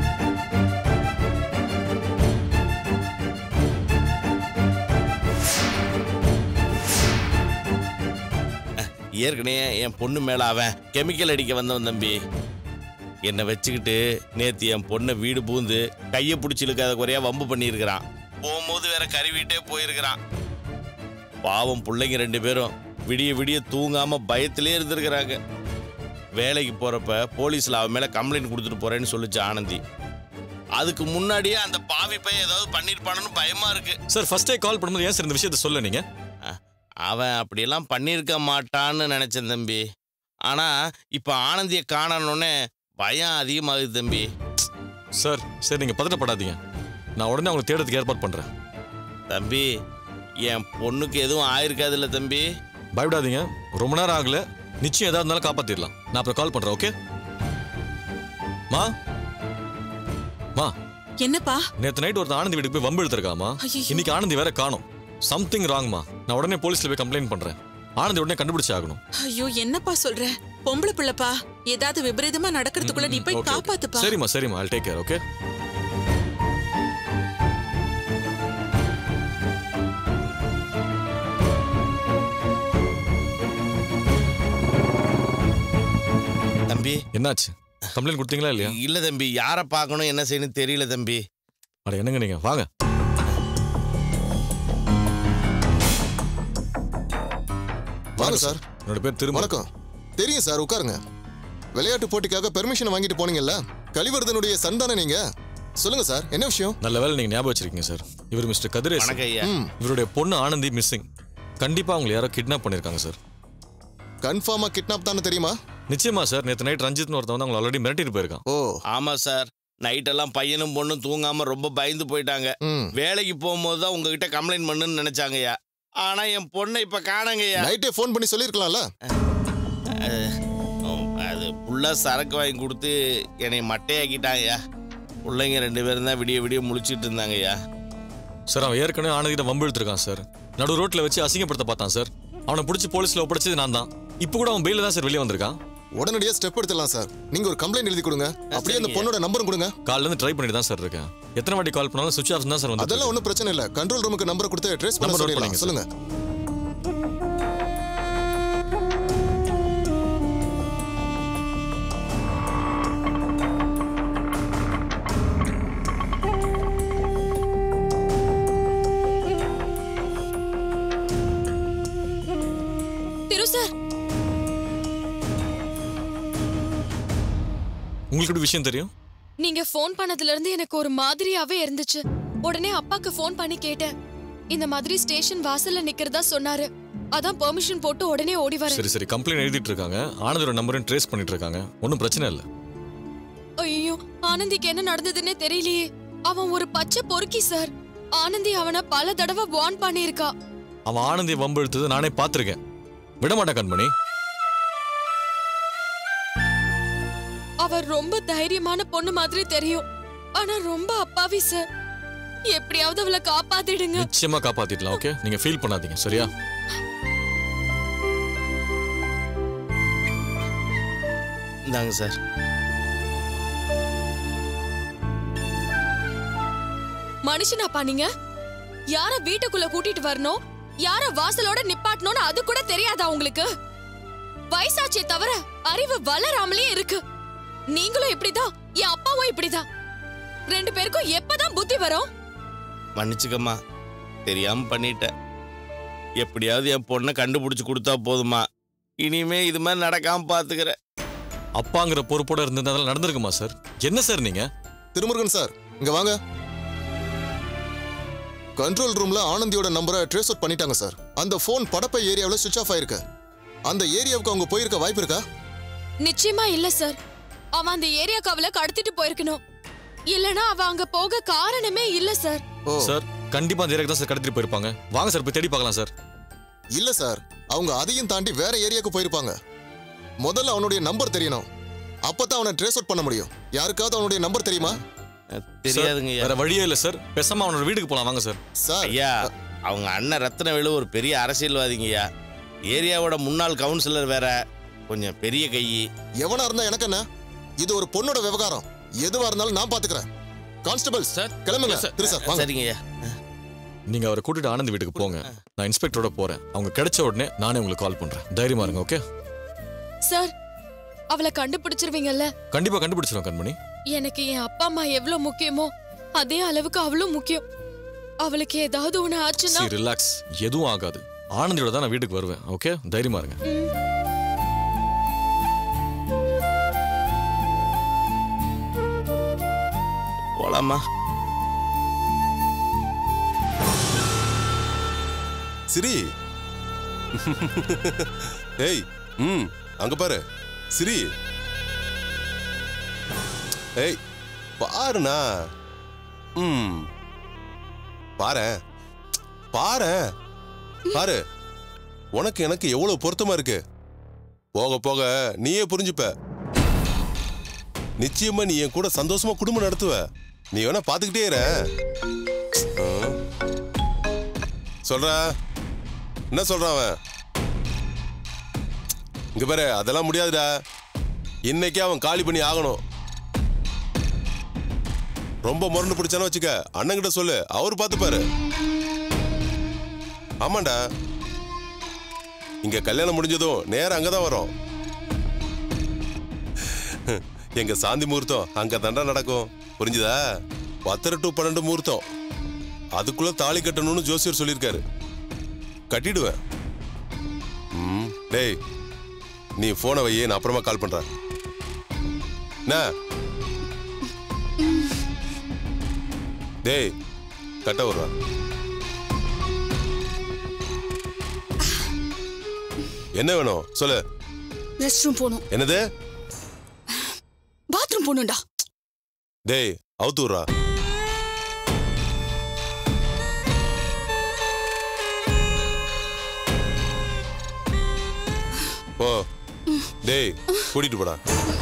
ஏற்கனவே என் பொண்ணு மேல அவன் கெமிக்கல் அடிக்க வந்தவன் தம்பி என்னை வச்சுக்கிட்டு நேத்து என் பொண்ணை வீடு பூந்து கையை பிடிச்சி இழுக்காத குறையா வம்பு பண்ணியிருக்கிறான் போகும்போது வேற கருவிட்டே போயிருக்கிறான் பாவம் பிள்ளைங்க ரெண்டு பேரும் விடிய விடிய தூங்காம பயத்திலே இருந்திருக்கிறாங்க வேலைக்கு போறப்ப போலீஸ்ல அவன் மேல கம்ப்ளைண்ட் கொடுத்துட்டு போறேன்னு சொல்லுச்சு ஆனந்தி அதுக்கு முன்னாடியே அந்த பாவி பையன் ஏதாவது பண்ணிருப்பானு பயமா இருக்கு சார் ஃபர்ஸ்டே கால் பண்ணும்போது ஏன் சார் இந்த விஷயத்த சொல்ல நீங்க அவன் அப்படியெல்லாம் பண்ணியிருக்க மாட்டான்னு நினைச்சேன் தம்பி ஆனா இப்ப ஆனந்தியை காணணுன்னே பயம் அதிகமாகுது தம்பி சார் சரி நீங்க பதட்டப்படாதீங்க நான் உடனே அவங்களை தேடுறதுக்கு ஏற்பாடு பண்றேன் தம்பி என் பொண்ணுக்கு எதுவும் ஆயிருக்காதுல்ல தம்பி பயப்படாதீங்க ரொம்ப நேரம் ஆகல நிச்சயம் ஏதாவது இருந்தாலும் காப்பாத்திடலாம் நான் அப்புறம் கால் பண்றேன் ஓகே மா மா என்னப்பா நேத்து நைட் ஒருத்தன் ஆனந்தி வீட்டுக்கு போய் வம்பு எடுத்திருக்காமா ஐயையோ. இன்னைக்கு ஆனந்தி வேற காணோம் சம்திங் ராங்மா நான் உடனே போலீஸ்ல போய் கம்ப்ளைண்ட் பண்றேன் ஆனந்தி உடனே கண்டுபிடிச்சு ஆகணும் ஐயோ என்னப்பா சொல்ற பொம்பளை பிள்ளைப்பா ஏதாவது விபரீதமா நடக்கிறதுக்குள்ள நீ போய் Okay, okay. காப்பாத்துப்பா சரிம்மா சரிம்மா ஐ டேக் கேர் ஓகே தம்பி என்னாச்சு கம்ப்ளைண்ட் கொடுத்தீங்களா இல்லையா இல்ல தம்பி யாரை பார்க்கணும் என்ன செய்யணும் தெரியல தம்பி அட என்னங்க நீங்க வாங்க வாங்க சார் என்னோட பேர் திரும்ப வணக்கம் தெரியும் சார் உட்காருங்க விளையாட்டு போட்டிக்காக பெர்மிஷன் வாங்கிட்டு போனீங்கல்ல கலிவர்தனுடைய சன் தானே நீங்க சொல்லுங்க சார் என்ன விஷயம் நல்ல வேலை நீங்க ஞாபகம் வச்சிருக்கீங்க சார் இவர் மிஸ்டர் கதிரேஷ் வணக்கம் ஐயா. ம். இவருடைய பொண்ணு ஆனந்தி மிஸ்ஸிங் கண்டிப்பா அவங்க யாரோ கிட்னாப் பண்ணிருக்காங்க சார் கன்ஃபார்மா கிட்னாப் தானே தெரியுமா நிச்சயமா சார் நேற்று நைட் ரஞ்சித்னு ஒருத்தன் வந்து அவங்களை ஆல்ரெடி மிரட்டிட்டு போயிருக்கான் ஓ ஆமா சார் நைட்டெல்லாம் பையனும் பொண்ணும் தூங்காம ரொம்ப பயந்து போயிட்டாங்க ம் வேலைக்கு போகும்போது தான் உங்ககிட்ட கம்ப்ளைண்ட் பண்ணுன்னு நினைச்சாங்கய்யா ஆனா என் பொண்ணை இப்ப காணங்கய்யா நைட்டே ஃபோன் பண்ணி சொல்லியிருக்கலாம்ல அது புள்ள சரக்கு வாங்கி கொடுத்து என்னை மட்டையாக்கிட்டாங்கய்யா பிள்ளைங்க ரெண்டு பேரும் தான் விடிய விடிய முழிச்சிட்டு இருந்தாங்கய்யா சார் அவன் ஏற்கனவே ஆனதிட்ட வம்பு இழுத்துருக்கான் சார் நடு ரோட்ல வச்சு அசிங்கப்படுத்த பார்த்தான் சார் அவனை பிடிச்சி போலீஸ்ல ஒப்படைச்சது நான் தான் இப்போ கூட அவன் பெயில தான் சார் வெளியே வந்திருக்கான் உடனடியாக ஸ்டெப் எடுத்துடலாம் சார் நீங்க ஒரு கம்ப்ளைண்ட் எழுதி கொடுங்க அப்படியே அந்த சரிங்க. பொண்ணோட நம்பரும் கொடுங்க காலைல இருந்து ட்ரை பண்ணிட்டு தான் சார் இருக்கேன் எத்தனை வாட்டி கால் பண்ணாலும் சுவிச் ஆஃப் தான் சார் வந்து அதெல்லாம் ஒன்றும் பிரச்சனை இல்லை கண்ட்ரோல் ரூமுக்கு நம்பர் கொடுத்து ட்ரேஸ் பண்ண Number note சொல்லிடலாம் பண்ணிங்க, சொல்லுங்க திரு சார் உங்களுக்கு எப்படி விஷயம் தெரியும் நீங்க ஃபோன் பண்ணதுல இருந்து எனக்கு ஒரு மாதிரியாவே இருந்துச்சு உடனே அப்பாக்கு ஃபோன் பண்ணி கேட்டேன் இந்த மாதிரி ஸ்டேஷன் வாசல்ல நிக்கிறதா சொன்னாரு அதான் பெர்மிஷன் போட்டு உடனே ஓடி வரேன் சரி சரி கம்ப்ளைண்ட் எழுதிட்டு இருக்காங்க ஆனந்தோட நம்பரும் ட்ரேஸ் பண்ணிட்டு இருக்காங்க ஒன்றும் பிரச்சனை இல்லை ஐயோ ஆனந்திக்கு என்ன நடந்ததுன்னே தெரியலையே அவன் ஒரு பச்சை பொறுக்கி சார் ஆனந்தி அவனை பல தடவை வார்ன் பண்ணியிருக்கா அவன் ஆனந்தியை வம்பு இழுத்தது நானே பார்த்துருக்கேன் விட மாட்டேன் கண்மணி அவர் ரொம்ப தைரியமான பொண்ணு மாதிரி தெரியும் ஆனா ரொம்ப அப்பாவி சார் எப்படியாவது அவளை காப்பாத்திடுங்க நிச்சயமா காப்பாத்திடலாம் ஓகே நீங்க ஃபீல் பண்ணாதீங்க சரியா இந்தாங்க சார் மனுஷனாப்பா நீங்க யார வீட்டுக்குள்ள கூட்டிட்டு வரணும் யார வாசலோட நிப்பாட்டணும்னு அது கூட தெரியாதா உங்களுக்கு வயசாச்சே தவிர அறிவு வளராமலே இருக்கு நீங்களும் இப்படிதான் என் அப்பாவும் இப்படிதான் ரெண்டு பேருக்கும் எப்பதான் புத்தி வரும் மன்னிச்சுக்கம்மா தெரியாம பண்ணிட்டேன் எப்படியாவது என் பொண்ணை கண்டுபிடிச்சு கொடுத்தா போதுமா இனிமே இது மாதிரி நடக்காம பாத்துக்கிறேன் அப்பாங்கிற பொறுப்போட இருந்ததால நடந்திருக்குமா சார் என்ன சார் நீங்க திருமுருகன் சார் இங்க வாங்க கண்ட்ரோல் ரூம்ல ஆனந்தியோட நம்பரை ட்ரேஸ் அவுட் பண்ணிட்டாங்க சார் அந்த ஃபோன் படப்பை ஏரியாவில் சுவிச் ஆஃப் ஆயிருக்கு அந்த ஏரியாவுக்கு அவங்க போயிருக்க வாய்ப்பு இருக்கா நிச்சயமா இல்ல சார் அவன் அந்த ஏரியாக்கு அவளை கடத்திட்டு போயிருக்கணும் இல்லனா அவ அங்க போக காரணமே இல்ல சார் சார் கண்டிப்பா அந்த ஏரியாக்கு தான் சார் கடத்திட்டு போயிருப்பாங்க வாங்க சார் போய் தேடி பார்க்கலாம் சார் இல்ல சார் அவங்க அதையும் தாண்டி வேற ஏரியாவுக்கு போயிருப்பாங்க முதல்ல அவனுடைய நம்பர் தெரியணும் அப்பதான் அவனை ட்ரேஸ் அவுட் பண்ண முடியும் யாருக்காவது அவனுடைய நம்பர் தெரியுமா தெரியாதுங்க வேற வழியே இல்ல சார் பேசாம அவனோட வீட்டுக்கு போலாம் வாங்க சார் சார் ஐயா அவங்க அண்ணன் ரத்னவேலு ஒரு பெரிய அரசியல்வாதிங்கய்யா ஏரியாவோட முன்னாள் கவுன்சிலர் வேற கொஞ்சம் பெரிய கை எவனா இருந்தா எனக்கு என்ன இது ஒரு பொண்ணோட விவகாரம் எதுவா இருந்தாலும் நான் பாத்துக்கிறேன் கான்ஸ்டபிள் சார் கிளம்புங்க திரு சார் வாங்க சரிங்கய்யா நீங்க அவரை கூட்டிட்டு ஆனந்த் வீட்டுக்கு போங்க நான் இன்ஸ்பெக்டரோட போறேன் அவங்க கிடைச்ச உடனே நானே உங்களுக்கு கால் பண்றேன் தைரியமா இருங்க ஓகே சார் அவளை கண்டுபிடிச்சிருவீங்கல்ல கண்டிப்பா கண்டுபிடிச்சிடும் கண்மணி எனக்கு என் அப்பா அம்மா எவ்வளவு முக்கியமோ அதே அளவுக்கு அவளும் முக்கியம் அவளுக்கு ஏதாவது ஒண்ணு ஆச்சுன்னா சரி ரிலாக்ஸ் எதுவும் ஆகாது ஆனந்தியோட தான் நான் வீட்டுக்கு வருவேன் ஓகே தைரியமா இருங்க போலாமா சிரி ஏய் ம் அங்க பாரு சிரி ஏய் பாருண்ணா ம் பாரு பாரு பாரு உனக்கு எனக்கு எவ்வளவு பொருத்தமா இருக்கு போக போக நீயே புரிஞ்சுப்ப நிச்சயமா நீ என் கூட சந்தோஷமா குடும்பம் நடத்துவ நீ வேணா பாத்துக்கிட்டே இரு ம். சொல்ற என்ன சொல்றான் அவன் இங்க பாரு அதெல்லாம் முடியாதுடா இன்னைக்கே அவன் காலி பண்ணி ஆகணும் ரொம்ப முரண்டு பிடிச்சானு வச்சுக்க அண்ணன்கிட்ட சொல்லு அவர் பார்த்துப்பாரு ஆமாண்டா இங்க கல்யாணம் முடிஞ்சதும் நேரம் அங்கதான் வரும் எங்க சாந்தி முகூர்த்தம் அங்க தண்டா நடக்கும் புரிஞ்சுதா பத்தரை டு பன்னெண்டு முகூர்த்தம் அதுக்குள்ள தாலி கட்டணும்னு ஜோசியர் சொல்லியிருக்காரு கட்டிடுவேன் ம் டேய் நீ போனை வையே நான் அப்புறமா கால் பண்றேன் என்ன டேய் கட்ட வருவா என்ன வேணும் சொல்லு ரெஸ்ட் ரூம் போகணும் என்னது பாத்ரூம் போகணும்டா டேய் அவுத்தூரா போ டேய் கூட்டிட்டு போடா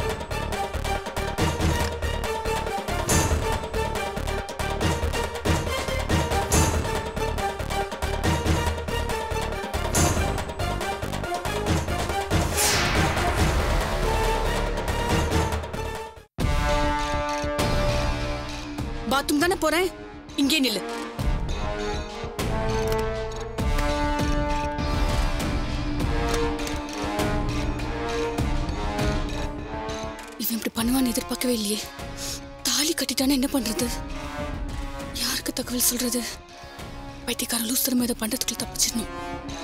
பாத்ரூம் தானே போறேன் இங்கே நில்லு இவன் இப்படி பண்ணுவான்னு எதிர்பார்க்கவே இல்லையே தாலி கட்டிட்டானா என்ன பண்றது யாருக்கு தகவல் சொல்றது பைத்தியக்காரன் லூஸ் திறமை இதை பண்றதுக்குள்ள தப்பிச்சிடணும்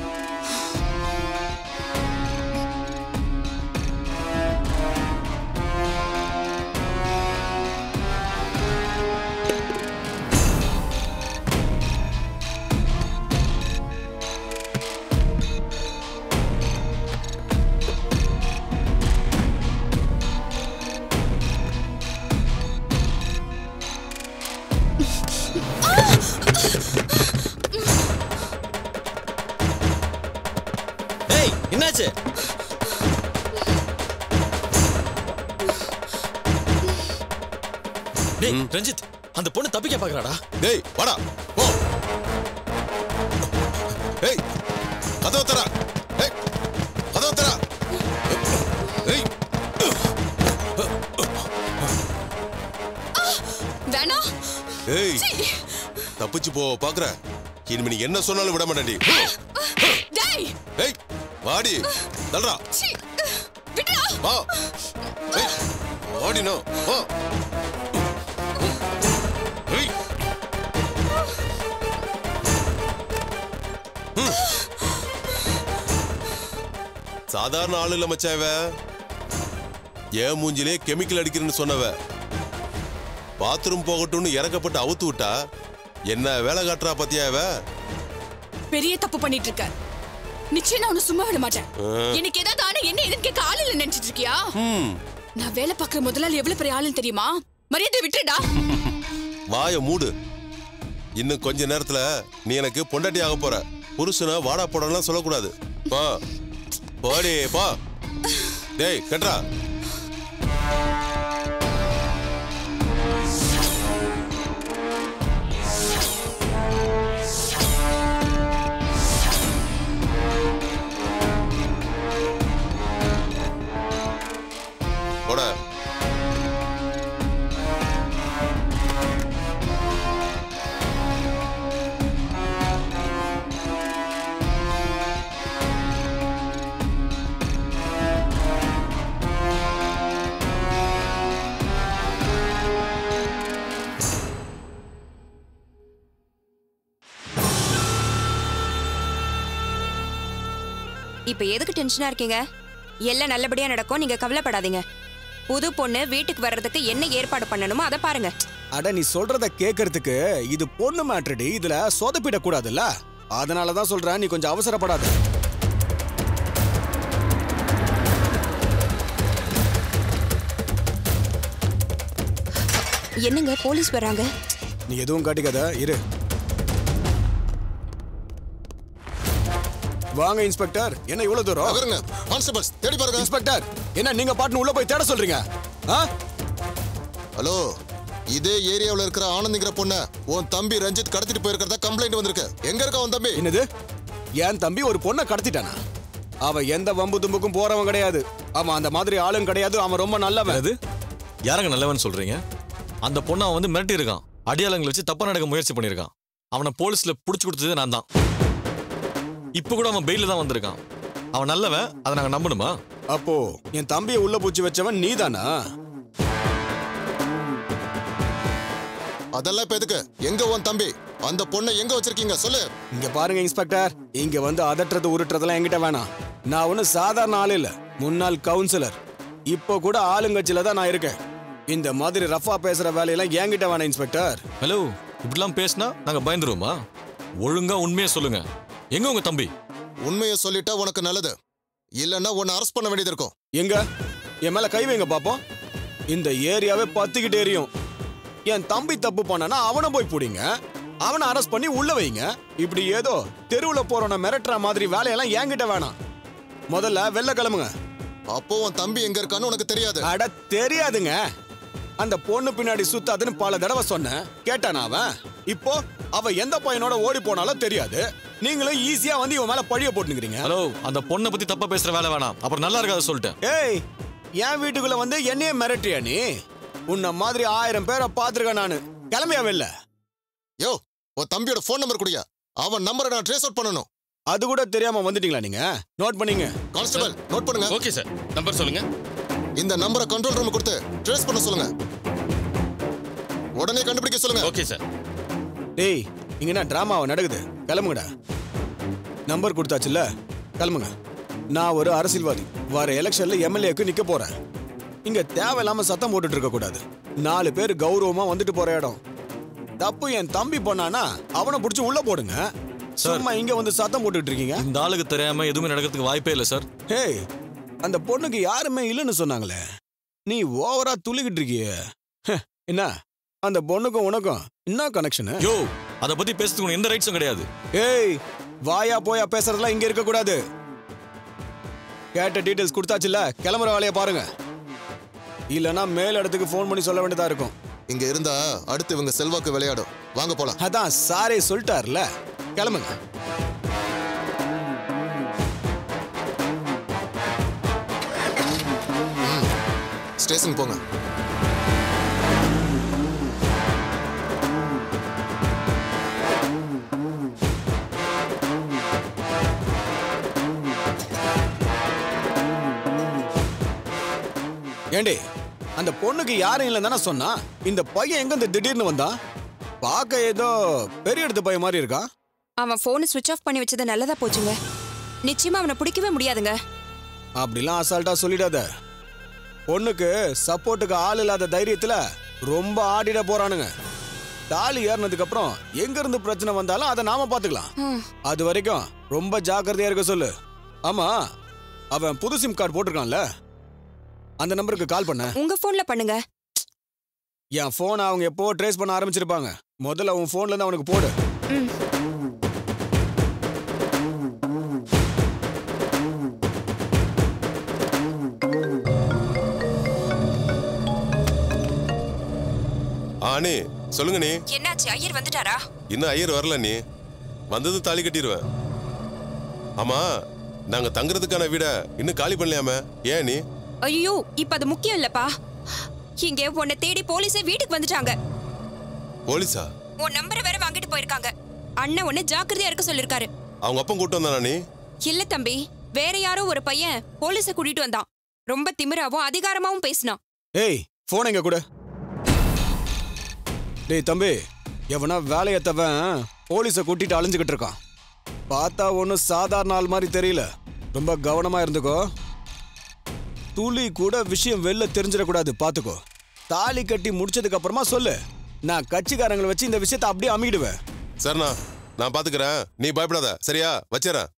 ஏய் என்னாச்சு டேய் ரஞ்சித் அந்த பொண்ணு தப்பிக்க பாக்குறாடா டேய் வாடா போ ஏய் கதவு தர ஏய் கதவு தர ஏய் வேணா ஏய் தப்பிச்சு போ பாக்குற இனிமே நீ என்ன சொன்னாலும் விட மாட்டேன்டி டேய் ஏய் வாடி தல்றா சீ விடுடா வா ஏய் வாடினோ வா ஏய் ம். சாதாரண ஆளு இல்ல மச்சான் இவ ஏன் மூஞ்சிலே கெமிக்கல் அடிக்கிறேன்னு சொன்னவ பாத்ரூம் போகட்டும்னு இறக்கப்பட்டு அவுத்து விட்டா என்ன வேலை காட்டுறா பாத்தியா இவ பெரிய தப்பு பண்ணிட்டு இருக்க நிச்சயம் நான் உன்னை சும்மா விட மாட்டேன் ஆ. எனக்கு ஏதாவது ஆனா என்ன எதுன்னு கேட்க ஆள் இல்ல நினைச்சிட்டு இருக்கியா ம் நான் வேலை பார்க்குற முதலாளி எவ்வளவு பெரிய ஆளுன்னு தெரியுமா மரியாதை விட்டுடா வாய மூடு இன்னும் கொஞ்ச நேரத்துல நீ எனக்கு பொண்டாட்டி ஆக போற புருஷனை வாடா போடலாம் சொல்லக்கூடாது போ போடி போ டேய் கட்றா போட இப்ப எதுக்கு டென்ஷனா இருக்கீங்க எல்லாம் நல்லபடியா நடக்கும் நீங்க கவலைப்படாதீங்க புது பொண்ணு வீட்டுக்கு வர்றதுக்கு என்ன ஏற்பாடு பண்ணணுமோ அதை பாருங்க அட நீ சொல்றத கேக்குறதுக்கு இது பொண்ணு மேட்ரடி இதுல சொதப்பிட கூடாதுல்ல அதனால தான் சொல்றேன் நீ கொஞ்சம் அவசரப்படாத என்னங்க போலீஸ் வராங்க நீ எதுவும் காட்டிக்காத இரு வாங்க இன்ஸ்பெக்டர் என்ன இவ்வளவு தூரம் நகருங்க கான்ஸ்டபிள்ஸ் தேடி பாருங்க இன்ஸ்பெக்டர் என்ன நீங்க பாட்டுன்னு உள்ள போய் தேட சொல்றீங்க ஆ ஹலோ இதே ஏரியாவுல இருக்கிற ஆனந்திங்கிற பொண்ண உன் தம்பி ரஞ்சித் கடத்திட்டு போயிருக்கிறதா கம்ப்ளைண்ட் வந்திருக்கு எங்க இருக்கா உன் தம்பி என்னது என் தம்பி ஒரு பொண்ணை கடத்திட்டானா அவன் எந்த வம்பு தும்புக்கும் போறவன் கிடையாது அவன் அந்த மாதிரி ஆளும் கிடையாது அவன் ரொம்ப நல்லவன் அது யாரங்க நல்லவன் சொல்றீங்க அந்த பொண்ணை அவன் வந்து மிரட்டி இருக்கான் அடியாளங்களை வச்சு தப்பா நடக்க முயற்சி பண்ணியிருக்கான் அவனை போலீஸ்ல புடிச்சு கொடுத்தது நான் தான் இப்ப கூட அவன் பெயில தான் வந்திருக்கான் அவன் நல்லவன் அதை நாங்க நம்பணுமா அப்போ என் தம்பியை உள்ள பூச்சி வச்சவன் நீதானா அதெல்லாம் இப்ப எதுக்கு எங்க உன் தம்பி அந்த பொண்ணை எங்க வச்சிருக்கீங்க சொல்லு இங்க பாருங்க இன்ஸ்பெக்டர் இங்க வந்து அதட்டுறது உருட்டுறதெல்லாம் என்கிட்ட வேணாம் நான் ஒன்றும் சாதாரண ஆள் இல்ல முன்னாள் கவுன்சிலர் இப்போ கூட ஆளுங்கட்சியில தான் நான் இருக்கேன் இந்த மாதிரி ரஃபா பேசுற வேலையெல்லாம் என்கிட்ட வேணாம் இன்ஸ்பெக்டர் ஹலோ இப்படிலாம் பேசினா நாங்க பயந்துருவோமா ஒழுங்கா உண்மையை சொல்லுங்க எங்க உங்க தம்பி உண்மையை சொல்லிட்டா உனக்கு நல்லது இல்லன்னா உன்னை அரெஸ்ட் பண்ண வேண்டியது இருக்கும் எங்க என் மேல கை வைங்க பாப்போம் இந்த ஏரியாவே பத்துக்கிட்டு எரியும் என் தம்பி தப்பு பண்ணனா அவனை போய் பிடிங்க அவனை அரெஸ்ட் பண்ணி உள்ள வைங்க இப்படி ஏதோ தெருவுல போறவன மிரட்டுற மாதிரி வேலையெல்லாம் என்கிட்ட வேணாம் முதல்ல வெள்ள கிளம்புங்க அப்போ உன் தம்பி எங்க இருக்கான்னு உனக்கு தெரியாது அட தெரியாதுங்க அந்த பொண்ணு பின்னாடி சுத்தாதுன்னு பல தடவை சொன்னேன் கேட்டானா அவன் இப்போ அவ எந்த பையனோட ஓடி போனாலும் தெரியாது நீங்களும் ஈஸியா வந்து இவன் மேல பழிய போட்டுக்கிறீங்க ஹலோ அந்த பொண்ணை பத்தி தப்பா பேசுற வேலை வேணாம் அப்புறம் நல்லா இருக்காது சொல்லிட்டேன் ஏய் என் வீட்டுக்குள்ள வந்து என்னையே மிரட்டியா நீ உன்ன மாதிரி ஆயிரம் பேரை பார்த்திருக்கேன் நானு கிளம்பியா வெளில யோ உன் தம்பியோட ஃபோன் நம்பர் குடியா அவன் நம்பரை நான் ட்ரேஸ் அவுட் பண்ணணும் அது கூட தெரியாம வந்துட்டீங்களா நீங்க நோட் பண்ணீங்க கான்ஸ்டபிள் நோட் பண்ணுங்க ஓகே சார் நம்பர் சொல்லுங்க இந்த நம்பரை கண்ட்ரோல் ரூம் கொடுத்து ட்ரேஸ் பண்ண சொல்லுங்க உடனே கண்டுபிடிக்க சொல்லுங்க ஓகே சார் டேய் இங்க என்ன டிராமாவை நடக்குது கிளம்புங்கடா நம்பர் கொடுத்தாச்சுல்ல கிளம்புங்க நான் ஒரு அரசியல்வாதி வர எலெக்ஷன்ல எம்எல்ஏக்கு நிக்க போறேன் இங்க தேவையில்லாம சத்தம் போட்டுட்டு இருக்க கூடாது நாலு பேர் கௌரவமா வந்துட்டு போற இடம் தப்பு என் தம்பி பண்ணானா அவனை புடிச்சு உள்ள போடுங்க சும்மா இங்க வந்து சத்தம் போட்டுட்டு இருக்கீங்க இந்த ஆளுக்கு தெரியாம எதுவுமே நடக்கிறதுக்கு வாய்ப்பே இல்லை சார் ஹேய் அந்த பொண்ணுக்கு யாருமே இல்லைன்னு சொன்னாங்களே நீ ஓவரா துள்ளிக்கிட்டு இருக்கியே ஹ், என்ன அந்த பொண்ணுக்கும் உனக்கும் என்ன கனெக்ஷனு யோ அத பத்தி பேசுறதுக்கு உனக்கு எந்த ரைட்ஸும் கிடையாது ஏய் வாயா போயா பேசுறதெல்லாம் இங்க இருக்க கூடாது கேட்ட டீடைல்ஸ் கொடுத்தாச்சுல கிளம்புற வேலையை பாருங்க இல்லனா மேல் இடத்துக்கு ஃபோன் பண்ணி சொல்ல வேண்டியதா இருக்கும் இங்க இருந்தா அடுத்து இவங்க செல்வாக்கு விளையாடும் வாங்க போலாம் அதான் சாரே சொல்லிட்டார்ல கிளம்புங்க ஸ்டேஷன் போங்க ஏண்டி அந்த பொண்ணுக்கு யாரும் இல்லைன்னு தானே சொன்னா இந்த பையன் எங்க இந்த திடீர்னு வந்தான் பார்க்க ஏதோ பெரிய இடத்து பையன் மாதிரி இருக்கான் அவன் போனை சுவிட்ச் ஆஃப் பண்ணி வச்சது நல்லதா போச்சுங்க நிச்சயமா அவனை பிடிக்கவே முடியாதுங்க அப்படிலாம் அசால்ட்டா சொல்லிடாத பொண்ணுக்கு சப்போர்ட்டுக்கு ஆள் இல்லாத தைரியத்துல ரொம்ப ஆடிட போறானுங்க தாலி ஏறினதுக்கு அப்புறம் எங்க இருந்து பிரச்சனை வந்தாலும் அதை நாம பாத்துக்கலாம் ம். அது வரைக்கும் ரொம்ப ஜாக்கிரதையா இருக்க சொல்லு ஆமா அவன் புது சிம் கார்டு போட்டிருக்கான்ல அந்த நம்பருக்கு கால் பண்ண உங்க போன்ல பண்ணுங்க என் போனை அவங்க எப்போ ட்ரேஸ் பண்ண ஆரம்பிச்சிருப்பாங்க முதல்ல உன் போன்ல இருந்து அவனுக்கு போடு ஆனே சொல்லுங்க நீ என்னாச்சு ஐயர் வந்துட்டாரா இன்னும் ஐயர் வரல நீ வந்தது தாலி கட்டிடுவேன் ஆமா நாங்க தங்குறதுக்கான வீட இன்னும் காலி பண்ணலையாம ஏன் நீ ஐயோ இப்ப அது முக்கியம் இல்லப்பா இங்க உன்னை தேடி போலீஸே வீட்டுக்கு வந்துட்டாங்க போலீஸா உன் நம்பரை வேற வாங்கிட்டு போயிருக்காங்க அண்ணன் உன்னை ஜாக்கிரதையா இருக்க சொல்லிருக்காரு அவங்க அப்பன் கூட்டு வந்தானா நீ இல்ல தம்பி வேற யாரோ ஒரு பையன் போலீஸ கூட்டிட்டு வந்தான் ரொம்ப திமிராவும் அதிகாரமாவும் பேசினான் ஏய் போன் எங்க கூட டேய் தம்பி எவனா வேலையத்தவன் போலீஸை கூட்டிட்டு அலைஞ்சுக்கிட்டு இருக்கான் பார்த்தா ஒன்றும் சாதாரண ஆள் மாதிரி தெரியல ரொம்ப கவனமா இருந்துக்கோ துளி கூட விஷயம் வெளில தெரிஞ்சிடக்கூடாது பார்த்துக்கோ தாலி கட்டி முடிச்சதுக்கு அப்புறமா சொல்லு நான் கட்சிக்காரங்களை வச்சு இந்த விஷயத்தை அப்படியே அமிடுவேன் சரிண்ணா நான் பாத்துக்கிறேன் நீ பயப்படாத சரியா வச்சிடறேன்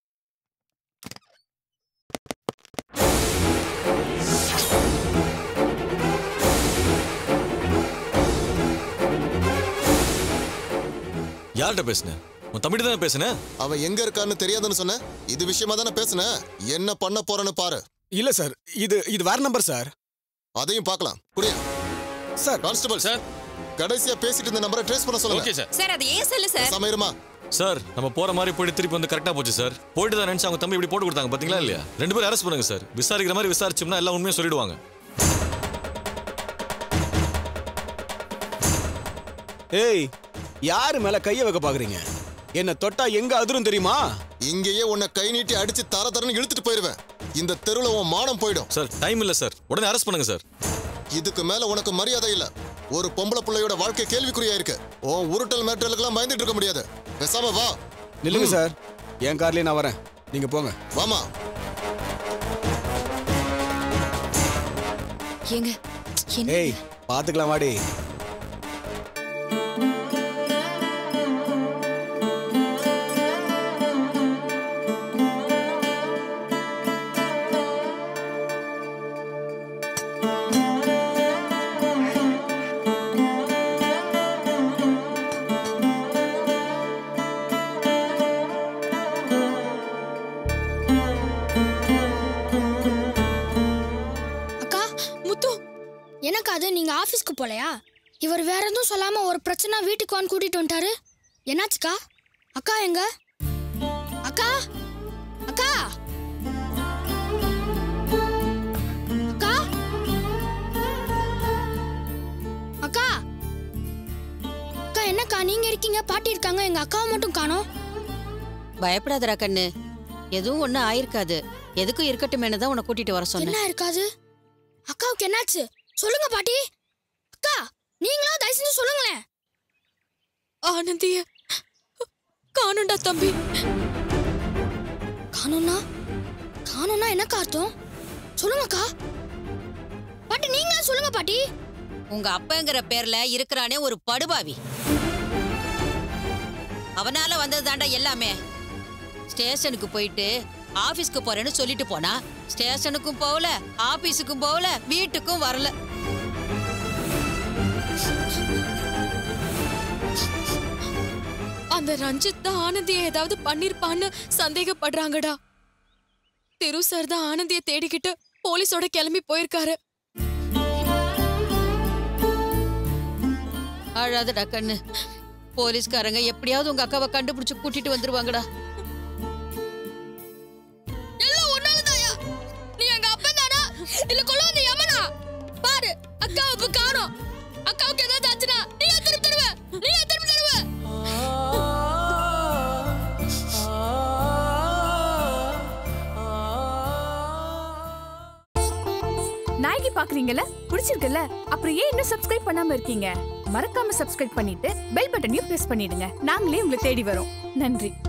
யார்கிட்ட பேசுனேன் உன் தம்பிட்டு தானே பேசுனேன் அவன் எங்க இருக்கான்னு தெரியாதுன்னு சொன்ன இது விஷயமா தானே பேசுன என்ன பண்ண போறேன்னு பாரு இல்ல சார் இது இது வேற நம்பர் சார் அதையும் பார்க்கலாம் குடியா சார் கான்ஸ்டபிள் சார் கடைசியா பேசிட்டு இந்த நம்பரை ட்ரேஸ் பண்ண சொல்லுங்க ஓகே சார் சார் அது ஏன் செல்லு சார் சமயமா சார் நம்ம போற மாதிரி போயிட்டு திருப்பி வந்து கரெக்டா போச்சு சார் போயிட்டு தான் நினைச்சு அவங்க தம்பி இப்படி போட்டு கொடுத்தாங்க பாத்தீங்களா இல்லையா ரெண்டு பேரும் அரெஸ்ட் பண்ணுங்க சார் விசாரிக்கிற மாதிரி விசாரிச்சோம்னா எல்லாம் உண்மையை சொல்லிடுவாங்க ஏய் யாரு மேல கைய வைக்க பாக்குறீங்க என்ன தொட்டா எங்க அதிரும் தெரியுமா இங்கேயே உன்னை கை நீட்டி அடிச்சு தர தரன்னு இழுத்துட்டு போயிருவேன் இந்த தெருவுல உன் மானம் போயிடும் சார் டைம் இல்ல சார் உடனே அரெஸ்ட் பண்ணுங்க சார் இதுக்கு மேல உனக்கு மரியாதை இல்ல ஒரு பொம்பளை பிள்ளையோட வாழ்க்கை கேள்விக்குறியா இருக்கு உன் உருட்டல் மேட்டலுக்கெல்லாம் பயந்துட்டு இருக்க முடியாது பேசாம வா நில்லுங்க சார் என் கார்லயே நான் வரேன் நீங்க போங்க வாமா ஏங்க என்ன ஏய் பாத்துக்கலாம் வாடி ஆபீஸ்க்கு போலையா இவர் வேற எதுவும் சொல்லாம ஒரு பிரச்சனை வீட்டுக்கு வந்து கூட்டிட்டு வந்துட்டாரு என்னாச்சுக்கா அக்கா எங்க அக்கா அக்கா அக்கா அக்கா அக்கா என்னக்கா நீங்க இருக்கீங்க பாட்டி இருக்காங்க எங்க அக்காவை மட்டும் காணோம் பயப்படாதடா கண்ணு எதுவும் ஒன்றும் ஆயிருக்காது எதுக்கும் இருக்கட்டுமேனு தான் உன்னை கூட்டிட்டு வர சொன்னேன் என்ன இருக்காது அக்காவுக்கு என்னாச்சு சொல்லுங்க பாட்டி அக்கா நீங்களும் தயவு செஞ்சு சொல்லுங்களேன் ஆனந்திய காணும்டா தம்பி காணோம்னா காணோம்னா என்னக்கா அர்த்தம் சொல்லுங்கக்கா பாட்டி நீங்களே சொல்லுங்க பாட்டி உங்க அப்பங்கிற பேர்ல இருக்கிறானே ஒரு படுபாவி அவனால வந்தது தாண்டா எல்லாமே ஸ்டேஷனுக்கு போயிட்டு ஆபீஸ்க்கு போறேன்னு சொல்லிட்டு போனா ஸ்டேஷனுக்கும் போகல ஆபீஸுக்கும் போகல வீட்டுக்கும் வரல அந்த ரஞ்சித் தான் ஆனந்திய ஏதாவது பண்ணிருப்பான்னு சந்தேகப்படுறாங்கடா திரு சார் தான் ஆனந்திய தேடிக்கிட்டு போலீஸோட கிளம்பி போயிருக்காரு அழாதடா கண்ணு போலீஸ்காரங்க எப்படியாவது உங்க அக்காவை கண்டுபிடிச்சு கூட்டிட்டு வந்துருவாங்கடா எல்லாம் ஒன்னாலதாயா நீ எங்க அப்பன் தானா இல்ல கொல்ல வந்த யமனா பாரு அக்காவை இப்ப காணோம் அக்காவுக்கு ஏதாவது ஆச்சுனா நீ திருப்பி தருவ நீ திருப்பி தருவ நாயகி பாக்குறீங்கல்ல பிடிச்சிருக்குல்ல அப்புறம் ஏன் இன்னும் சப்ஸ்கிரைப் பண்ணாம இருக்கீங்க மறக்காம சப்ஸ்கிரைப் பண்ணிட்டு பெல் பட்டனையும் பிரஸ் பண்ணிடுங்க நாங்களே உங்களை தேடி வரோம் நன்றி